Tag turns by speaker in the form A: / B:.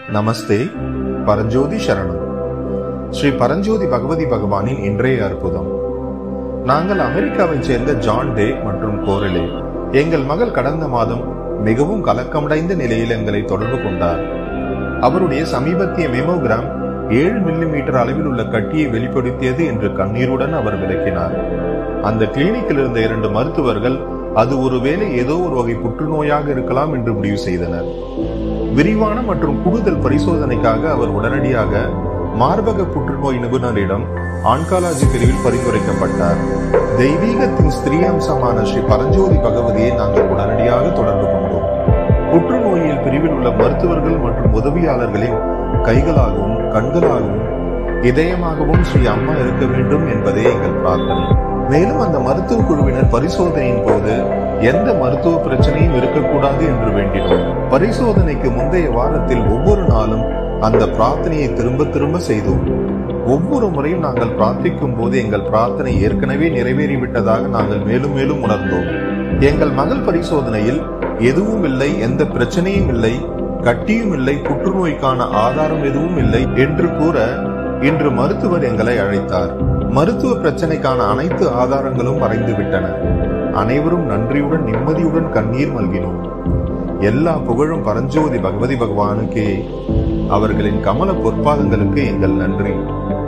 A: நமஸ்தே பரஞ்சோதி சரணம் ஸ்ரீ பரஞ்சோதி பகவதி பகவானின் இன்றைய அற்புதம் நாங்கள் அமெரிக்காவைச் சேர்ந்த ஜான் டே மற்றும் கோரலே எங்கள் மகள் கடந்த மாதம் மிகவும் கலக்கமடைந்த நிலையில் எங்களை தொடர்பு கொண்டார் அவருடைய சமீபத்திய மெமோகிராம் ஏழு மில்லிமீட்டர் அளவில் உள்ள கட்டியை வெளிப்படுத்தியது என்று கண்ணீருடன் அவர் விளக்கினார் அந்த கிளினிக்கில் இருந்த இரண்டு மருத்துவர்கள் அது ஒருவேளை ஏதோ ஒரு வகை புற்றுநோயாக இருக்கலாம் என்று முடிவு செய்தனர் விரிவான மற்றும் கூடுதல் பரிசோதனைக்காக அவர் உடனடியாக மார்பக புற்றுநோய் நிபுணரிடம் ஆன்காலஜி பிரிவில் பரிந்துரைக்கப்பட்டார் தெய்வீகத்தின் ஸ்திரீ அம்சமான ஸ்ரீ பரஞ்சோதி பகவதியை நாங்கள் உடனடியாக தொடர்பு கொண்டோம் புற்றுநோயியல் பிரிவில் உள்ள மருத்துவர்கள் மற்றும் உதவியாளர்களின் கைகளாகவும் கண்களாகவும் இதயமாகவும் ஸ்ரீ அம்மா இருக்க வேண்டும் என்பதே எங்கள் பிரார்த்தனை மேலும் அந்த மருத்துவ குழுவினர் பரிசோதனையின் போது எந்த மருத்துவ பிரச்சனையும் இருக்கக்கூடாது என்று வேண்டினோம் பரிசோதனைக்கு முந்தைய வாரத்தில் ஒவ்வொரு நாளும் அந்த பிரார்த்தனையை திரும்ப திரும்ப செய்தோம் ஒவ்வொரு முறையும் நாங்கள் பிரார்த்திக்கும் போது எங்கள் பிரார்த்தனை ஏற்கனவே நிறைவேறிவிட்டதாக நாங்கள் மேலும் மேலும் உணர்ந்தோம் எங்கள் மகள் பரிசோதனையில் எதுவும் இல்லை எந்த பிரச்சனையும் இல்லை கட்டியும் இல்லை புற்றுநோய்க்கான ஆதாரம் எதுவும் இல்லை என்று கூற இன்று மருத்துவர் எங்களை அழைத்தார் மருத்துவ பிரச்சனைக்கான அனைத்து ஆதாரங்களும் மறைந்து விட்டன அனைவரும் நன்றியுடன் நிம்மதியுடன் கண்ணீர் மல்கினோம் எல்லா புகழும் பரஞ்சோதி பகவதி பகவானுக்கே அவர்களின் கமல பொற்பாதங்களுக்கு எங்கள் நன்றி